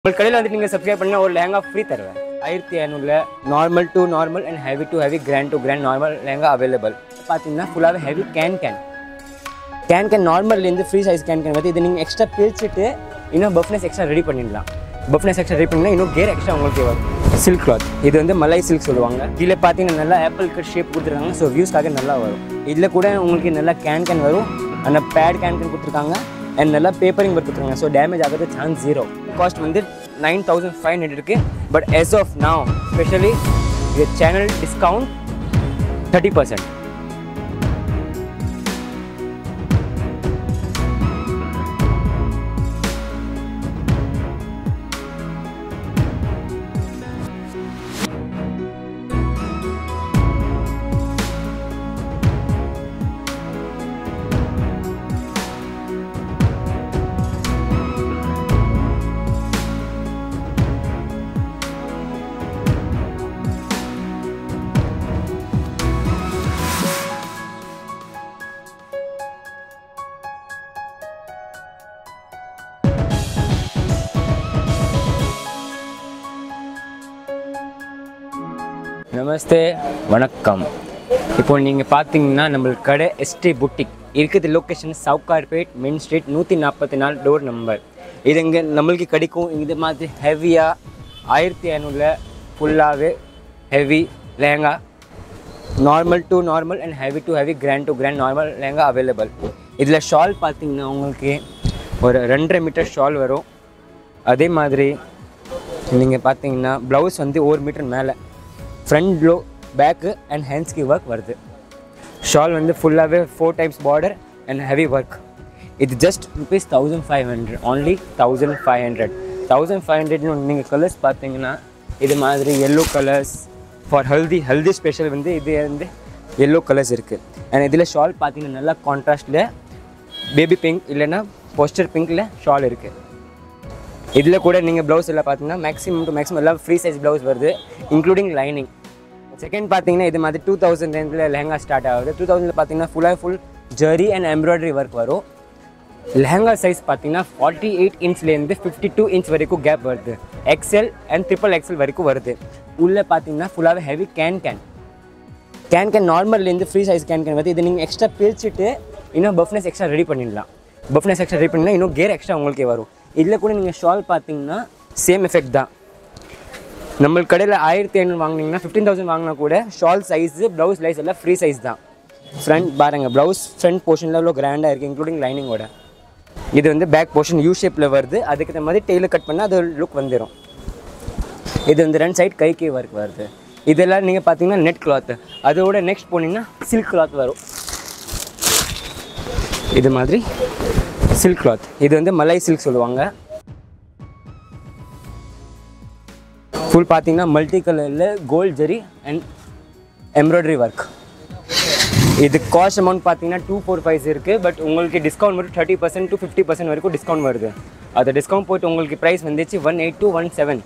உங்கள் கடையில் வந்து நீங்கள் சப்ஸ்கிரைப் பண்ணால் ஒரு லெஹங்கா ஃப்ரீ தருவேன் ஆயிரத்தி இரநூறுல normal to normal and heavy to heavy grand to grand normal lehenga available பார்த்தீங்கன்னா ஃபுல்லாகவே heavy can can can can நார்மல்லேருந்து ஃப்ரீ சைஸ் கேன் கேன் வந்து இது நீங்கள் எக்ஸ்ட்ரா பிரிச்சுட்டு இன்னும் பஃப்னஸ் எக்ஸ்ட்ரா ரெடி பண்ணிடலாம் பஃப்னஸ் எக்ஸ்ட்ரா ரெடி பண்ணினா இன்னும் கேர் எக்ஸ்ட்ரா உங்களுக்கு வரும் சில்க் கிளாத் இது வந்து மலை சில்க் சொல்லுவாங்க கீழே பார்த்தீங்கன்னா நல்லா ஆப்பிள் கட் ஷேப் கொடுத்துருக்காங்க ஸோ வியூஸ்க்காக நல்லா வரும் இதில் கூட உங்களுக்கு நல்லா கேன் கேன் வரும் அந்த பேட் கேன் கேன் கொடுத்துருக்காங்க அண்ட் நல்லா பேப்பரிங் ஒர்க் கொடுத்துருக்காங்க ஸோ டேமேஜ் ஆகிறது சான்ஸ் ஜீரோ காஸ்ட் வந்து நைன் தௌசண்ட் ஃபைவ் ஹண்ட்ரட் இருக்குது but as of now specially இது சேனல் டிஸ்கவுண்ட் தேர்ட்டி பர்சன்ட் நமஸ்தே வணக்கம் இப்போ நீங்கள் பார்த்தீங்கன்னா நம்மளுக்கு கடை எஸ்டி புட்டிக் இருக்குது லொக்கேஷன் சவுகார்பேட் மெயின் ஸ்ட்ரீட் நூற்றி நாற்பத்தி நாலு டோர் நம்பர் இது இங்கே நம்மளுக்கு கிடைக்கும் இது மாதிரி ஹெவியாக ஆயிரத்தி இரநூறுல ஃபுல்லாகவே heavy lehenga normal to normal and heavy to heavy grand to grand normal lehenga available இதில் ஷால் பார்த்தீங்கன்னா உங்களுக்கு ஒரு ரெண்டரை மீட்டர் ஷால் வரும் அதே மாதிரி நீங்கள் பார்த்தீங்கன்னா ப்ளவுஸ் வந்து ஒரு மீட்டர் மேலே ஃப்ரண்ட் லோ பேக்கு அண்ட் ஹேண்ட்ஸ்க்கு ஒர்க் வருது ஷால் வந்து ஃபுல்லாகவே four types border and heavy work இது just rupees thousand five hundred only thousand five hundred thousand five ஹண்ட்ரட்னு நீங்கள் கலர்ஸ் பார்த்தீங்கன்னா இது மாதிரி yellow colours for healthy healthy special வந்து இது வந்து எல்லோ கலர்ஸ் இருக்குது அண்ட் இதில் ஷால் பார்த்தீங்கன்னா நல்லா கான்ட்ராஸ்டில் பேபி பிங்க் இல்லைன்னா போஸ்டர் பிங்க்கில் ஷால் இருக்குது இதில் கூட நீங்கள் ப்ளவுஸ் எல்லாம் பார்த்தீங்கன்னா மேக்ஸிமம் டு மேக்ஸிமம் எல்லாம் ஃப்ரீ சைஸ் ப்ளவுஸ் வருது இன்க்ளூடிங் லைனிங் செகண்ட் பார்த்தீங்கன்னா இது மாதிரி டூ தௌசண்ட் ரேஞ்சில் லெஹங்கா ஸ்டார்ட் ஆகுது டூ தௌசண்டில் பார்த்தீங்கன்னா ஃபுல்லாக full zari and embroidery work வரும் லெஹங்கா சைஸ் பார்த்தீங்கன்னா ஃபார்ட்டி எயிட் இன்ச்லேருந்து ஃபிஃப்டி டூ இன்ச் வரைக்கும் கேப் வருது எக்ஸ்எல் அண்ட் ட்ரிபிள் எக்ஸ்எல் வரைக்கும் வருது உள்ளே பார்த்தீங்கன்னா ஃபுல்லாகவே heavy can can can can நார்மல்லேருந்து ஃப்ரீ சைஸ் கேன் கேன் வந்து இது நீங்கள் எக்ஸ்ட்ரா பிரிச்சுட்டு இன்னும் பஃப்னஸ் எக்ஸ்ட்ரா ரெடி பண்ணிடலாம் பஃப்னஸ் எக்ஸ்ட்ரா ரெடி பண்ணினா இன்னும் கேர் எக்ஸ்ட்ரா உங்களுக்கே வரும் இதில் கூட நீங்கள் ஷால் பார்த்தீங்கன்னா சேம் எஃபெக்ட் தான் நம்ம கடையில் ஆயிரத்தி ஐநூறு வாங்கினீங்கன்னா ஃபிஃப்டீன் தௌசண்ட் வாங்கினா கூட ஷால் சைஸு ப்ளவுஸ் லைஸ் எல்லாம் ஃப்ரீ சைஸ் தான் ஃப்ரண்ட் பாருங்க ப்ளவுஸ் ஃப்ரண்ட் போர்ஷனில் எவ்வளோ கிராண்டாக இருக்குது இன்க்ளூடிங் லைனிங்கோட இது வந்து பேக் போர்ஷன் யூ ஷேப்பில் வருது அதுக்கு தகுந்த மாதிரி டெய்லர் கட் பண்ணால் அது லுக் வந்துடும் இது வந்து ரெண்டு சைட் கைக்கு ஒர்க் வருது இதெல்லாம் நீங்கள் பார்த்தீங்கன்னா நெட் கிளாத்து அதோட நெக்ஸ்ட் போனீங்கன்னா சில்க் கிளாத் வரும் இது மாதிரி சில்க் கிளாத் இது வந்து மலை சில்க் சொல்லுவாங்க ஃபுல் பார்த்தீங்கன்னா மல்டி கலரில் gold zari and embroidery work இது காஸ்ட் அமௌண்ட் பார்த்தீங்கன்னா டூ ஃபோர் ஃபைவ்ஸ் இருக்குது பட் உங்களுக்கு டிஸ்கவுண்ட் மட்டும் thirty percent to fifty percent வரைக்கும் டிஸ்கவுண்ட் வருது அது டிஸ்கவுண்ட் போயிட்டு உங்களுக்கு ப்ரைஸ் வந்துச்சு one eight two one seven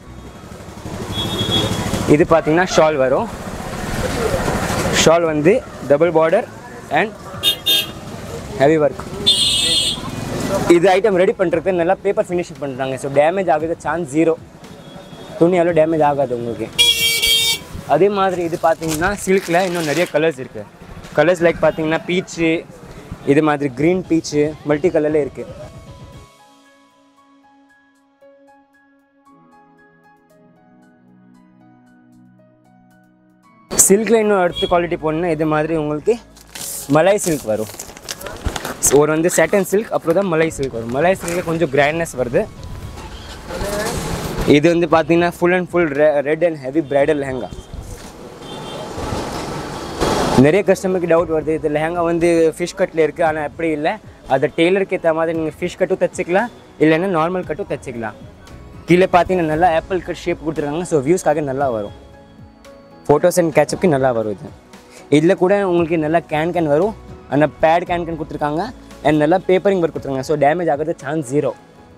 இது பார்த்தீங்கன்னா ஷால் வரும் ஷால் வந்து double border and heavy work இது ஐட்டம் ரெடி பண்ணுறதுக்கு நல்லா பேப்பர் ஃபினிஷிங் பண்ணுறாங்க ஸோ டேமேஜ் ஆகுது சான்ஸ் ஜீரோ துணி எவ்வளோ டேமேஜ் ஆகாது உங்களுக்கு அதே மாதிரி இது பார்த்தீங்கன்னா சில்கில் இன்னும் நிறைய கலர்ஸ் இருக்குது கலர்ஸ் லைக் பார்த்தீங்கன்னா பீச்சு இது மாதிரி க்ரீன் பீச்சு மல்டி கலரில் இருக்குது சில்கில் இன்னும் அடுத்த குவாலிட்டி போடணுன்னா இது மாதிரி உங்களுக்கு மலாய் சில்க் வரும் ஒரு வந்து சேட்டன் சில்க் அப்புறம் தான் மலாய் சில்க் வரும் மலாய் சில்கில் கொஞ்சம் கிராண்ட்னஸ் வருது இது வந்து பார்த்தீங்கன்னா full and full red and heavy bridal lehenga நிறைய கஸ்டமருக்கு டவுட் வருது இது லெஹங்கா வந்து ஃபிஷ் கட்டில் இருக்குது ஆனால் அப்படி இல்லை அதை டெய்லருக்கு ஏற்ற மாதிரி நீங்கள் ஃபிஷ் கட்டும் தைச்சிக்கலாம் இல்லைன்னா நார்மல் கட்டும் தைச்சிக்கலாம் கீழே பார்த்தீங்கன்னா நல்லா ஆப்பிள் கட் ஷேப் கொடுத்துருக்காங்க ஸோ வியூஸ்க்காக நல்லா வரும் ஃபோட்டோஸ் அண்ட் கேட்சப்க்கு நல்லா வரும் இது இதில் கூட உங்களுக்கு நல்லா கேன் கேன் வரும் அந்த பேட் கேன் கேன் கொடுத்துருக்காங்க அண்ட் நல்லா பேப்பரிங் ஒர்க் கொடுத்துருக்காங்க ஸோ டேமேஜ் ஆகிறது chance zero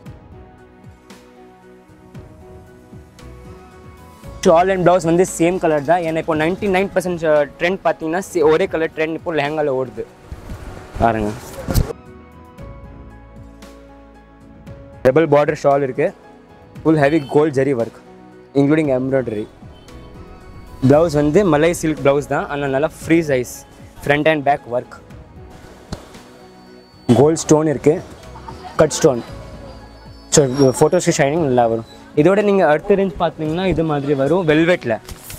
shawl and blouse வந்து சேம் கலர் தான் ஏன்னா இப்போ நைன்டி நைன் பர்சன்ட் ட்ரெண்ட் பார்த்தீங்கன்னா சே- ஒரே கலர் ட்ரெண்ட் இப்போ லெஹங்காவில் ஓடுது பாருங்க டபுள் பார்டர் ஷால் இருக்குது full heavy gold zari work including embroidery blouse வந்து மலை சில்க் ப்ளவுஸ் தான் ஆனால் நல்லா free size front and back work gold stone இருக்குது கட் ஸ்டோன் ஸோ ஃபோட்டோஸ்க்கு ஷைனிங் நல்லா வரும் இதோட நீங்கள் அடுத்த ரேஞ்ச் பார்த்தீங்கன்னா இது மாதிரி வரும் வெல்வெட்டில்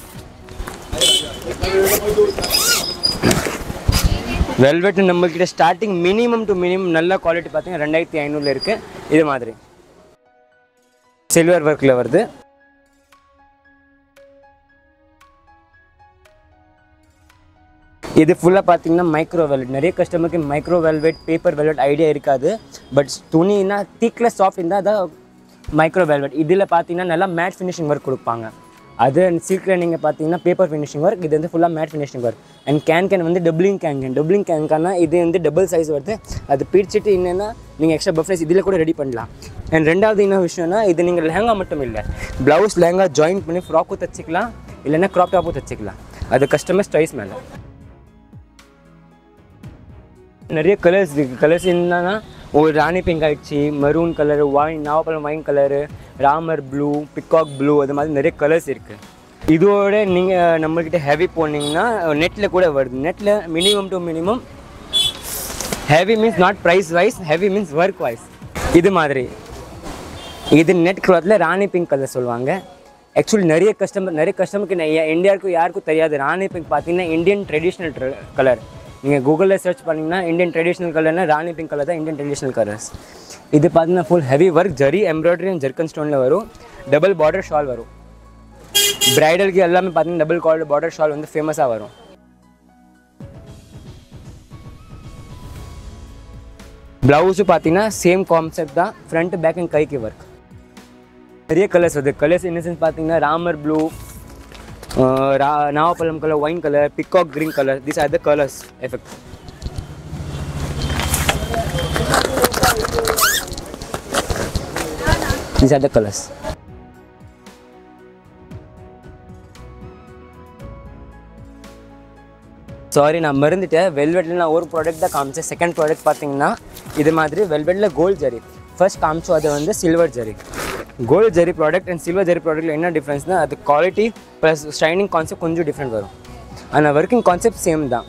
வெல்வெட் நம்மக்கிட்ட ஸ்டார்டிங் மினிமம் டு மினிமம் நல்ல குவாலிட்டி பார்த்தீங்கன்னா ரெண்டாயிரத்தி ஐநூறுல இருக்குது இது மாதிரி சில்வர் ஒர்க்கில் வருது இது ஃபுல்லாக பார்த்தீங்கன்னா மைக்ரோ வெல்வெட் நிறைய கஸ்டமருக்கு micro velvet paper velvet idea இருக்காது பட் துணினா திக்கில் சாஃப்ட் இருந்தால் அதான் மைக்ரோ வெல்வெட் இதில் பார்த்தீங்கன்னா நல்லா மேட் ஃபினிஷிங் ஒர்க் கொடுப்பாங்க அது சில்கில் நீங்கள் பார்த்தீங்கன்னா பேப்பர் ஃபினிஷிங் ஒர்க் இது வந்து ஃபுல்லாக matte finishing work and can can வந்து doubling can can doubling can can இது வந்து டபுள் சைஸ் வருது அது பிரிச்சுட்டு என்னென்னா நீங்கள் எக்ஸ்ட்ரா பஃப்ரைஸ் இதில் கூட ரெடி பண்ணலாம் அண்ட் ரெண்டாவது என்ன விஷயம்னா இது நீங்கள் லெஹங்கா மட்டும் இல்லை ப்ளவுஸ் லெஹங்கா ஜாயின் பண்ணி ஃப்ராக்கும் தச்சுக்கலாம் இல்லைன்னா க்ராப் டாப்பும் தச்சுக்கலாம் அது கஸ்டமர் சாய்ஸ் மேலே நிறைய கலர்ஸ் இருக்குது கலர்ஸ் என்னன்னா ஒரு ராணி பிங்க் ஆயிடுச்சு மெரூன் கலரு வைன் நாவப்பழம் wine colour Ramar blue peacock blue அது மாதிரி நிறைய கலர்ஸ் இருக்குது இதோட நீங்கள் நம்மக்கிட்ட ஹெவி போனீங்கன்னா நெட்டில் கூட வருது நெட்டில் minimum to minimum heavy means not price wise heavy means work wise இது மாதிரி இது நெட் கிளாத்தில் ராணி பிங்க் கலர் சொல்லுவாங்க ஆக்சுவலி நிறைய கஸ்டமர் நிறைய கஸ்டமருக்கு இந்தியாவுக்கு யாருக்கும் தெரியாது ராணி பிங்க் பார்த்தீங்கன்னா இந்தியன் ட்ரெடிஷ்னல் கலர் நீங்கள் கூகுளில் சர்ச் பண்ணிங்கன்னா இந்தியன் ட்ரெடிஷ்னல் கலர்னா ராணி பிங்க் கலர் தான் இந்தியன் ட்ரெடிஷ்னல் கலர்ஸ் இது பார்த்தீங்கன்னா full heavy work zari embroidery and zircon ஸ்டோனில் வரும் டபுள் பார்டர் ஷால் வரும் பிரைடலுக்கு எல்லாமே பார்த்தீங்கன்னா டபுள் கால் பார்டர் ஷால் வந்து ஃபேமஸாக வரும் ப்ளவுஸும் பார்த்தீங்கன்னா சேம் கான்செப்ட் தான் ஃப்ரண்ட் பேக் அண்ட் கைக்கு ஒர்க் நிறைய கலர்ஸ் வருது கலர்ஸ் என்ன சென்ஸ் பார்த்தீங்கன்னா ராமர் ப்ளூ ரா நாவப்பழம் colour wine colour peacock green colour these are the colours effect these are the colours sorry நான் மறந்துட்டேன் வெல்வெட்டில் நான் ஒரு ப்ராடக்ட் தான் காமிச்சேன் செகண்ட் ப்ராடக்ட் பார்த்தீங்கன்னா இது மாதிரி வெல்வெட்டில் கோல்ட் ஜரி ஃபர்ஸ்ட் காமிச்சோம் அது வந்து silver zari gold zari product and silver zari ப்ராடக்ட்டில் என்ன டிஃப்ரென்ஸ்னால் அது குவாலிட்டி ப்ளஸ் ஷைனிங் கான்செப்ட் கொஞ்சம் டிஃப்ரெண்ட் வரும் ஆனால் ஒர்க்கிங் கான்செப்ட் சேம் தான்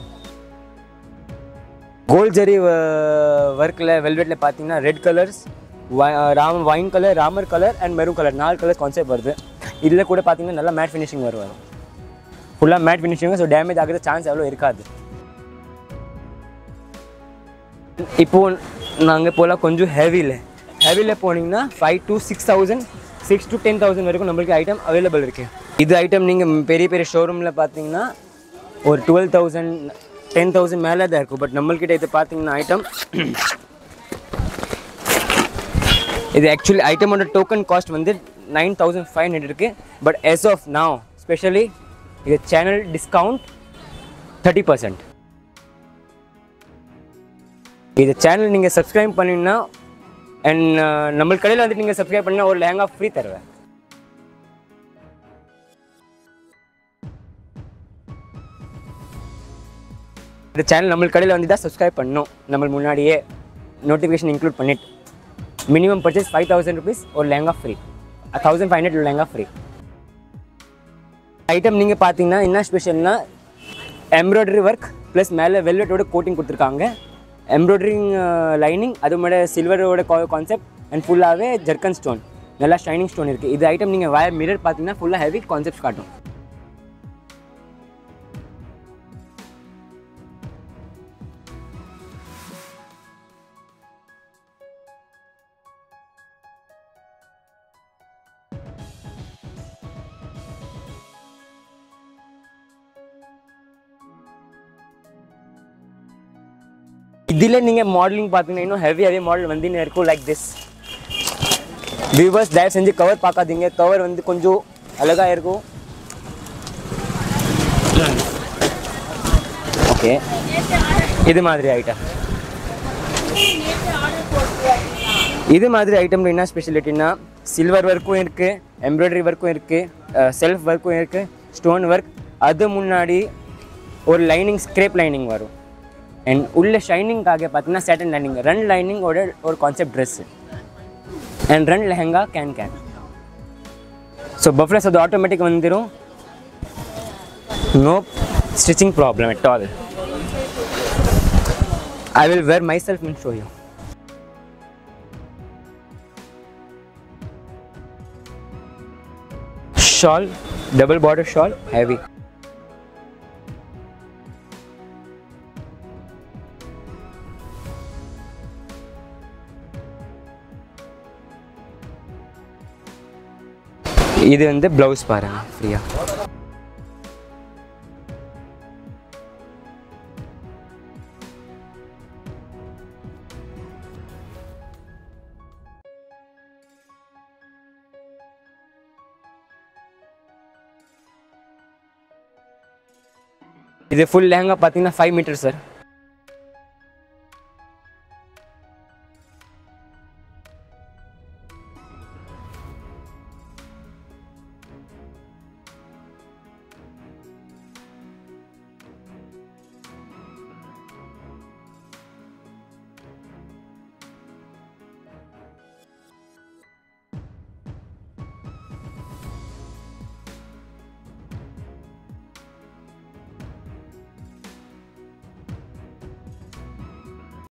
கோல்ட் ஜரி ஒர்க்கில் வெல்வெட்டில் பார்த்தீங்கன்னா red colours Ram wine colour Ramar colour and maroon colour நாலு கலர் கான்செப்ட் வருது இதில் கூட பார்த்தீங்கன்னா நல்லா மேட் ஃபினிஷிங் வரும் வரும் ஃபுல்லாக மேட் ஃபினிஷிங் ஸோ டேமேஜ் ஆகிறது சான்ஸ் எவ்வளோ இருக்காது இப்போ நாங்கள் போகலாம் கொஞ்சம் ஹெவியில் ஹெவியில் போனீங்கன்னா five to six thousand six to ten thousand வரைக்கும் நம்மளுக்கு ஐட்டம் அவைலபிள் இருக்குது இது ஐட்டம் நீங்கள் பெரிய பெரிய ஷோரூமில் பார்த்தீங்கன்னா ஒரு டுவெல் தௌசண்ட் டென் தௌசண்ட் மேலே தான் இருக்கும் பட் நம்மள்கிட்ட இது பார்த்தீங்கன்னா ஐட்டம் இது ஆக்சுவலி ஐட்டமோட டோக்கன் காஸ்ட் வந்து நைன் தௌசண்ட் ஃபைவ் ஹண்ட்ரட் இருக்குது but as of now specially இது சேனல் டிஸ்கவுண்ட் தேர்ட்டி பர்சன்ட் இது சேனல் நீங்கள் சப்ஸ்கிரைப் பண்ணிங்கன்னா அண்ட் நம்ம கடையில் வந்துட்டு நீங்கள் சப்ஸ்கிரைப் பண்ணால் ஒரு லேங்கா ஃப்ரீ தருவேன் இந்த சேனல் நம்ம கடையில் வந்து தான் சப்ஸ்கிரைப் பண்ணணும் நம்ம முன்னாடியே நோட்டிஃபிகேஷன் இன்க்ளூட் பண்ணிட்டு minimum purchase five thousand rupees ஒரு lehenga free thousand five hundred lehenga free item நீங்கள் பார்த்தீங்கன்னா என்ன ஸ்பெஷல்னா எம்ப்ராய்டரி ஒர்க் ப்ளஸ் மேலே வெல்வெட்டோட கோட்டிங் கொடுத்துருக்காங்க எம்ப்ராய்டரிங் லைனிங் அது மேலே சில்வரோட கான்செப்ட் அண்ட் ஃபுல்லாகவே ஜெர்கன் ஸ்டோன் நல்லா ஷைனிங் ஸ்டோன் இருக்குது இது ஐட்டம் நீங்கள் வயர் மிரர் பார்த்தீங்கன்னா ஃபுல்லாக ஹெவி கான்செப்ட் காட்டும் இதில் நீங்கள் மாடலிங் பார்த்தீங்கன்னா இன்னும் ஹெவி ஹெவி மாடல் வந்து இருக்கும் லைக் திஸ் வியூவர்ஸ் தயவு செஞ்சு கவர் பார்க்காதீங்க கவர் வந்து கொஞ்சம் அழகாக இருக்கும் ஓகே இது மாதிரி ஐட்டம் இது மாதிரி ஐட்டம்ல என்ன ஸ்பெஷாலிட்டினா சில்வர் ஒர்க்கும் இருக்குது எம்ப்ராய்டரி ஒர்க்கும் இருக்குது செல்ஃப் ஒர்க்கும் இருக்குது ஸ்டோன் ஒர்க் அது முன்னாடி ஒரு லைனிங் ஸ்க்ரேப் லைனிங் வரும் அண்ட் உள்ள ஷைனிங்காக பார்த்தீங்கன்னா சேட்டன் லைனிங் ரன் லைனிங்கோட ஒரு concept dress and run lehenga can can so puffless அது ஆட்டோமேட்டிக் வந்துடும் no stitching problem at all I will wear myself and show you. Shawl, double border shawl, heavy. இது வந்து ப்ளவுஸ் பாருங்க ஃப்ரீயா இது ஃபுல் லேங்கா பார்த்தீங்கன்னா ஃபைவ் மீட்டர் சார்